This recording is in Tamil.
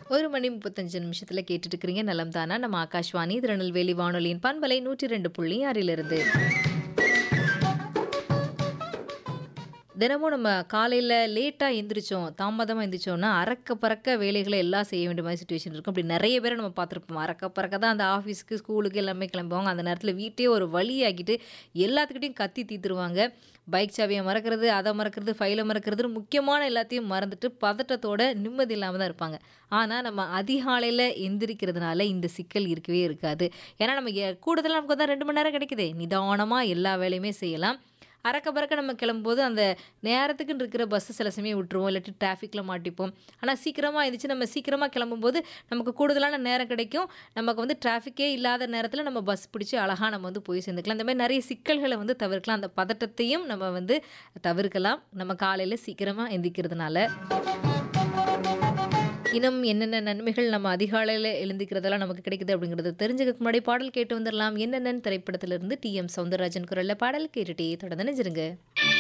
ஒரு மணி முப்பத்தஞ்சு நிமிஷத்தில் கேட்டுட்டு இருக்கிறீங்க நலம் தானா நம்ம ஆகாஷ்வாணி திருநெல்வேலி வானொலியின் பண்பலை நூற்றி ரெண்டு புள்ளி ஆறிலிருந்து தினமும் நம்ம காலையில் லேட்டாக எந்திரிச்சோம் தாமதமாக எந்திரிச்சோம்னா அறக்க பறக்க வேலைகளை எல்லாம் செய்ய வேண்டிய மாதிரி சுச்சுவேஷன் இருக்கும் அப்படி நிறைய பேரை நம்ம பார்த்துருப்போம் அறக்க பறக்க தான் அந்த ஆஃபீஸ்க்கு ஸ்கூலுக்கு எல்லாமே கிளம்புவாங்க அந்த நேரத்தில் வீட்டையே ஒரு வழியாக்கிட்டு எல்லாத்துக்கிட்டையும் கத்தி தீத்துருவாங்க பைக் சாவியை மறக்கிறது அதை மறக்கிறது ஃபைலை மறக்கிறதுன்னு முக்கியமான எல்லாத்தையும் மறந்துட்டு பதட்டத்தோட நிம்மதி இல்லாமல் தான் இருப்பாங்க ஆனால் நம்ம அதிகாலையில் எந்திரிக்கிறதுனால இந்த சிக்கல் இருக்கவே இருக்காது ஏன்னா நம்ம எ- கூடுதலா நமக்கு தான் ரெண்டு மணி நேரம் கிடைக்குதே நிதானமாக எல்லா வேலையுமே செய்யலாம் அறக்க பறக்க நம்ம கிளம்பும்போது அந்த நேரத்துக்குன்னு இருக்கிற பஸ்ஸு சில சமயம் விட்டுருவோம் இல்லாட்டி டிராஃபிக்கில் மாட்டிப்போம் ஆனால் சீக்கிரமாக இருந்துச்சு நம்ம சீக்கிரமாக கிளம்பும்போது நமக்கு கூடுதலான நேரம் கிடைக்கும் நமக்கு வந்து டிராஃபிக்கே இல்லாத நேரத்தில் நம்ம பஸ் பிடிச்சி அழகாக நம்ம வந்து போய் சேர்ந்துக்கலாம் இந்த மாதிரி நிறைய சிக்கல்களை வந்து தவிர்க்கலாம் அந்த பதட்டத்தையும் நம்ம வந்து தவிர்க்கலாம் நம்ம காலையில் சீக்கிரமாக எந்திக்கிறதுனால இன்னும் என்னென்ன நன்மைகள் நம்ம அதிகாலையில் எழுந்திக்கிறதெல்லாம் நமக்கு கிடைக்குது அப்படிங்கிறத தெரிஞ்சுக்க முன்னாடி பாடல் கேட்டு வந்துடலாம் என்னென்னு திரைப்படத்திலிருந்து டி எம் சவுந்தரராஜன் குரல்ல பாடல் கேட்டுட்டே தொடர்ந்து நினைச்சிருங்க